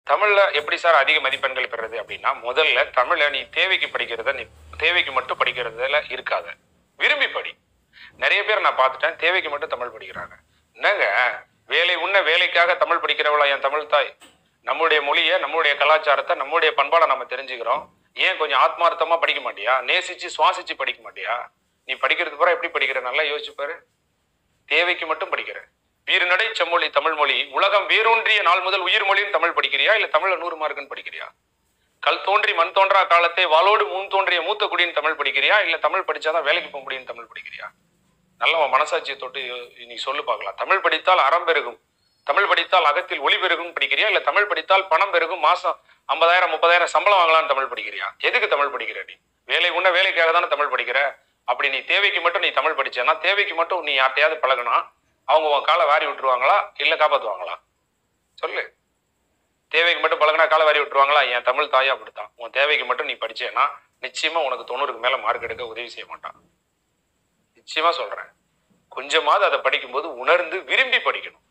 தமிழ்ல எப்படி சார் அதிக மதிப்பெண்கள் பெறுறது அப்படின்னா முதல்ல தமிழ்ல நீ தேவைக்கு படிக்கிறத நீ தேவைக்கு மட்டும் படிக்கிறதுல இருக்காத விரும்பி படி நிறைய பேர் நான் பார்த்துட்டேன் தேவைக்கு மட்டும் தமிழ் படிக்கிறாங்க என்னங்க வேலை உண்ண வேலைக்காக தமிழ் படிக்கிறவளா என் தமிழ் தாய் நம்முடைய மொழியை நம்முடைய கலாச்சாரத்தை நம்முடைய பண்பாடை நம்ம தெரிஞ்சுக்கிறோம் ஏன் கொஞ்சம் ஆத்மார்த்தமா படிக்க மாட்டியா நேசிச்சு சுவாசிச்சு படிக்க மாட்டியா நீ படிக்கிறது பூரா எப்படி படிக்கிற நல்லா யோசிச்சு பாரு தேவைக்கு மட்டும் படிக்கிற வீறுநடை செம்மொழி தமிழ் மொழி உலகம் வேரூன்றிய நாள் முதல் உயிர் மொழியும் தமிழ் படிக்கிறியா இல்ல தமிழ்ல நூறு மார்க்குன்னு படிக்கிறியா கல் தோன்றி மண் தோன்றா காலத்தை வாளோடு முன் தோன்றிய மூத்த குடியின் தமிழ் படிக்கிறியா இல்ல தமிழ் படிச்சாதான் வேலைக்கு போக முடியும் தமிழ் படிக்கிறியா நல்ல உன் மனசாட்சியை தொட்டு யோ- நீ சொல்லு பார்க்கலாம் தமிழ் படித்தால் அறம் பெருகும் தமிழ் படித்தால் அகத்தில் ஒளி பெருகும் படிக்கிறியா இல்ல தமிழ் படித்தால் பணம் பெருகும் மாசம் ஐம்பதாயிரம் முப்பதாயிரம் சம்பளம் வாங்கலாம்னு தமிழ் படிக்கிறியா எதுக்கு தமிழ் படிக்கிற நீ வேலை உண்ண வேலைக்காக தானே தமிழ் படிக்கிற அப்படி நீ தேவைக்கு மட்டும் நீ தமிழ் படிச்சேன்னா தேவைக்கு மட்டும் நீ யார்ட்டையாவது பழகுனா அவங்க உன் காலை வாரி விட்டுருவாங்களா இல்ல காப்பாத்துவாங்களா சொல்லு தேவைக்கு மட்டும் பழகுனா காலை வாரி விட்டுருவாங்களா என் தமிழ் தாயா அப்படித்தான் உன் தேவைக்கு மட்டும் நீ படிச்சேன்னா நிச்சயமா உனக்கு தொண்ணூறுக்கு மேல மார்க் எடுக்க உதவி செய்ய மாட்டான் நிச்சயமா சொல்றேன் கொஞ்சமாவது அதை படிக்கும்போது உணர்ந்து விரும்பி படிக்கணும்